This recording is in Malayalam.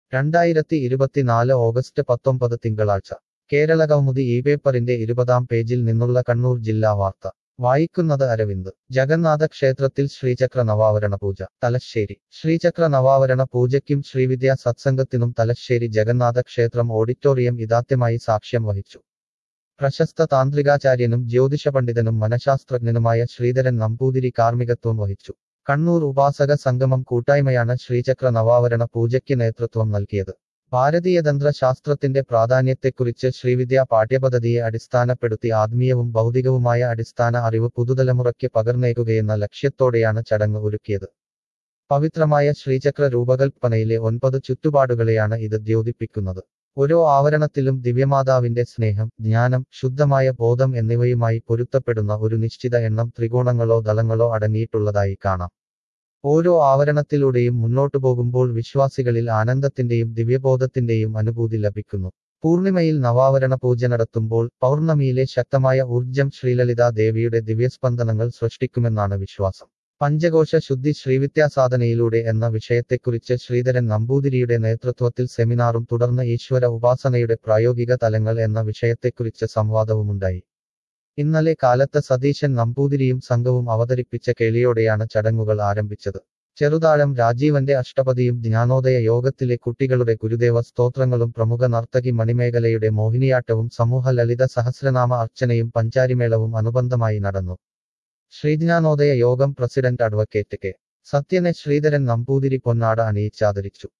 രണ്ടായിരത്തി ഇരുപത്തിനാല് ഓഗസ്റ്റ് പത്തൊമ്പത് തിങ്കളാഴ്ച കേരളകൗമുദി ഈ പേപ്പറിന്റെ ഇരുപതാം പേജിൽ നിന്നുള്ള കണ്ണൂർ ജില്ലാ വാർത്ത വായിക്കുന്നത് അരവിന്ദ് ജഗന്നാഥ ക്ഷേത്രത്തിൽ ശ്രീചക്ര നവാവരണ പൂജ തലശ്ശേരി ശ്രീചക്ര നവാവരണ പൂജയ്ക്കും ശ്രീവിദ്യാ സത്സംഗത്തിനും തലശ്ശേരി ജഗന്നാഥ ക്ഷേത്രം ഓഡിറ്റോറിയം ഇതാദ്യമായി സാക്ഷ്യം വഹിച്ചു പ്രശസ്ത താന്ത്രികാചാര്യനും ജ്യോതിഷ പണ്ഡിതനും മനഃശാസ്ത്രജ്ഞനുമായ ശ്രീധരൻ നമ്പൂതിരി കാർമ്മികത്വം വഹിച്ചു കണ്ണൂർ ഉപാസക സംഗമം കൂട്ടായ്മയാണ് ശ്രീചക്ര നവാവരണ പൂജയ്ക്ക് നേതൃത്വം നൽകിയത് ഭാരതീയ തന്ത്രശാസ്ത്രത്തിന്റെ പ്രാധാന്യത്തെക്കുറിച്ച് ശ്രീവിദ്യ പാഠ്യപദ്ധതിയെ അടിസ്ഥാനപ്പെടുത്തി ആത്മീയവും ഭൗതികവുമായ അടിസ്ഥാന അറിവ് പുതുതലമുറയ്ക്ക് പകർന്നേകുകയെന്ന ലക്ഷ്യത്തോടെയാണ് ചടങ്ങ് ഒരുക്കിയത് പവിത്രമായ ശ്രീചക്ര രൂപകൽപ്പനയിലെ ഒൻപത് ചുറ്റുപാടുകളെയാണ് ഇത് ദ്യോതിപ്പിക്കുന്നത് ഓരോ ആവരണത്തിലും ദിവ്യമാതാവിന്റെ സ്നേഹം ജ്ഞാനം ശുദ്ധമായ ബോധം എന്നിവയുമായി പൊരുത്തപ്പെടുന്ന ഒരു നിശ്ചിത എണ്ണം ത്രികോണങ്ങളോ ദളങ്ങളോ അടങ്ങിയിട്ടുള്ളതായി കാണാം ഓരോ ആവരണത്തിലൂടെയും മുന്നോട്ടു പോകുമ്പോൾ വിശ്വാസികളിൽ ആനന്ദത്തിന്റെയും ദിവ്യബോധത്തിന്റെയും അനുഭൂതി ലഭിക്കുന്നു പൂർണിമയിൽ നവാവരണ പൂജ നടത്തുമ്പോൾ പൗർണമിയിലെ ശക്തമായ ഊർജം ശ്രീലളിതാ ദേവിയുടെ ദിവ്യസ്പന്ദനങ്ങൾ സൃഷ്ടിക്കുമെന്നാണ് വിശ്വാസം പഞ്ചകോശ ശുദ്ധി ശ്രീവിദ്യാസാധനയിലൂടെ എന്ന വിഷയത്തെക്കുറിച്ച് ശ്രീധരൻ നമ്പൂതിരിയുടെ നേതൃത്വത്തിൽ സെമിനാറും തുടർന്ന് ഈശ്വര ഉപാസനയുടെ പ്രായോഗിക തലങ്ങൾ എന്ന വിഷയത്തെക്കുറിച്ച് സംവാദവുമുണ്ടായി ഇന്നലെ കാലത്ത് സതീശൻ നമ്പൂതിരിയും സംഘവും അവതരിപ്പിച്ച കേളിയോടെയാണ് ചടങ്ങുകൾ ആരംഭിച്ചത് ചെറുതാഴം രാജീവന്റെ അഷ്ടപതിയും ജ്ഞാനോദയ യോഗത്തിലെ കുട്ടികളുടെ ഗുരുദേവ സ്തോത്രങ്ങളും പ്രമുഖ നർത്തകി മണിമേഖലയുടെ മോഹിനിയാട്ടവും സമൂഹ ലളിത സഹസ്രനാമ അർച്ചനയും പഞ്ചാരിമേളവും അനുബന്ധമായി നടന്നു Sreejnanodaya Yogam president advocate K സത്യനെ ശ്രീധരൻ നമ്പൂതിരി പൊന്നാട അണിയിച്ചാദരിച്ചു